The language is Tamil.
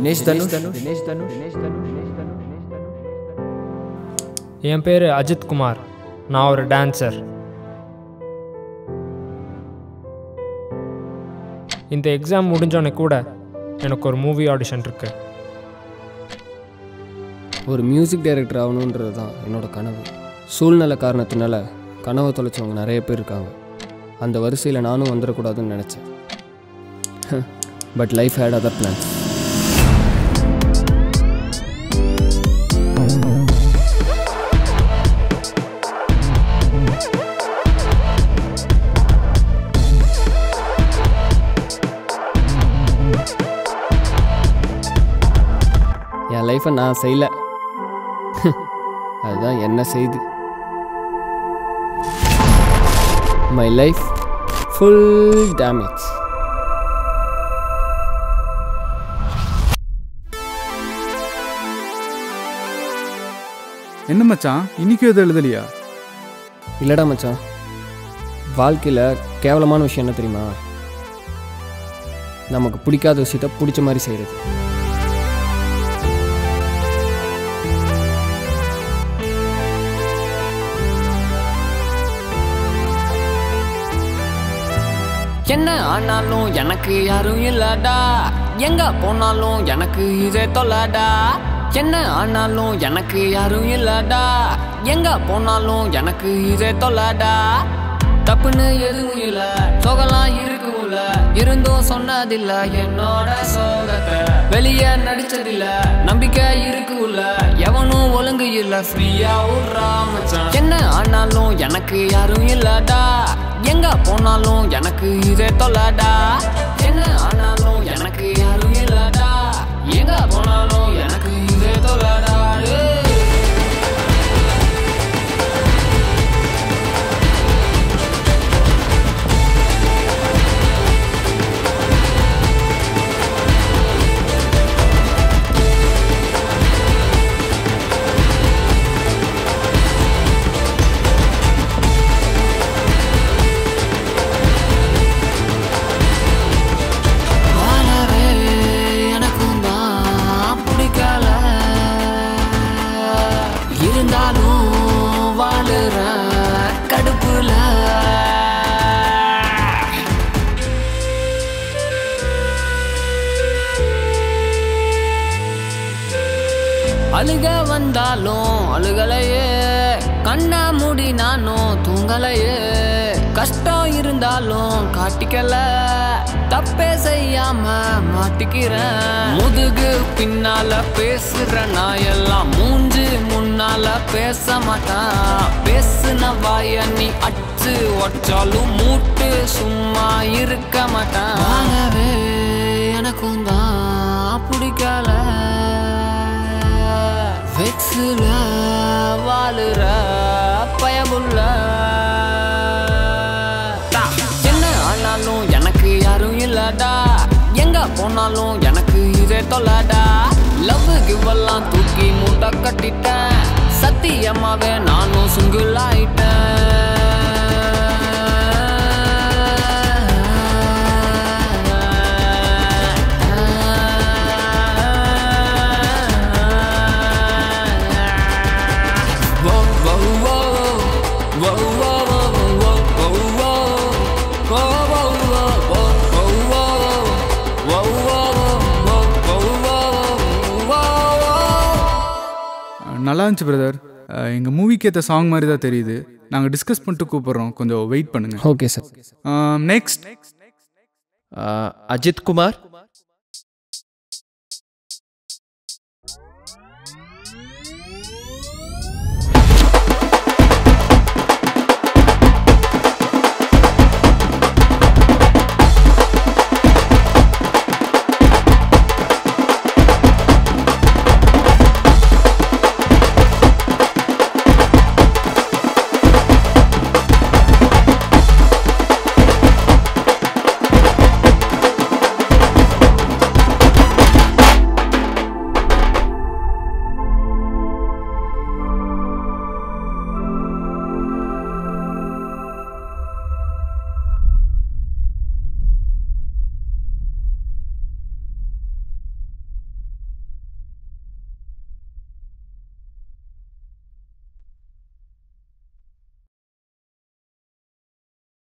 தினேஷ் தனுஷ் தினேஷ் தனு தினேஷ் தனு என் பேர் அஜித் குமார் நான் ஒரு டான்சர் இந்த எக்ஸாம் முடிஞ்சோடனே கூட எனக்கு ஒரு மூவி ஆடிஷன் இருக்கு ஒரு மியூசிக் டைரக்டர் ஆகணுன்றது தான் என்னோட கனவு சூழ்நிலை காரணத்தினால கனவை தொலைச்சவங்க நிறைய பேர் இருக்காங்க அந்த வரிசையில் நானும் வந்துடக்கூடாதுன்னு நினச்சேன் but life had other plans என் லைஃப்பை நான் செய்யல அதுதான் என்ன செய்து மை லைஃப் ஃபுல் டேமேஜ் என்ன மச்சான் இன்னைக்கும் எதுவும் எழுதலையா இல்லடா மச்சான் வாழ்க்கையில் கேவலமான விஷயம் என்ன தெரியுமா நமக்கு பிடிக்காத விஷயத்த பிடிச்ச மாதிரி செய்கிறது என்ன ஆனாலும் எனக்கு யாரும் இல்லடா எங்க போனாலும் எனக்கு இதே தொல்லடா என்ன ஆனாலும் எனக்கு யாரும் இல்லடா எங்க போனாலும் எனக்கு இதே தொல்லடா தப்புன்னு எதுவும் இல்ல சோகலாம் இருக்கும்ல இருந்தும் சொன்னதில்ல என்னோட சோகத்தை வெளியே நடிச்சதில்ல நம்பிக்கை இருக்குல்ல எவனும் ஒழுங்கு இல்ல ஃப்ரீயா விட்றா மச்சான் என்ன ஆனாலும் எனக்கு யாரும் இல்லடா எங்க போனாலும் எனக்கு இதே தொல்லடா என்ன ஆனாலும் எனக்கு யாரும் இல்லடா எங்க போனாலும் எனக்கு இதே தொல்லடா டேய். வாழவே எனக்கும் தான் பிடிக்கல இருந்தாலும் வாழுற கடுப்புல அழுக வந்தாலும் அழுகலையே கண்ணா மூடி நானும் தூங்கலையே கஷ்டம் இருந்தாலும் காட்டிக்கல தப்பே செய்யாம மாட்டிக்கிறேன் முதுகு பின்னால பேசுற நான் எல்லாம் மூஞ்சு முன்னால பேச மாட்டான் பேசுன வாய நீ அச்சு ஒற்றாலும் மூட்டு சும்மா இருக்க மாட்டான் வாழவே எனக்கும் தான் பிடிக்கல வெக்ஸுல வாழுற பயமுள்ள என்ன ஆனாலும் எனக்கு யாரும் இல்லடா எங்க போனாலும் எனக்கு இதே தொல்லடா லவ் கிவெல்லாம் தூக்கி மூட்டை கட்டிட்டேன் சத்தியமாவே நானும் சிங்கிள் நல்லா இருந்துச்சு பிரதர் எங்கள் மூவிக்கு ஏற்ற சாங் மாதிரி தான் தெரியுது நாங்கள் டிஸ்கஸ் பண்ணிட்டு கூப்பிட்றோம் கொஞ்சம் வெயிட் பண்ணுங்க okay sir next Ajith Kumar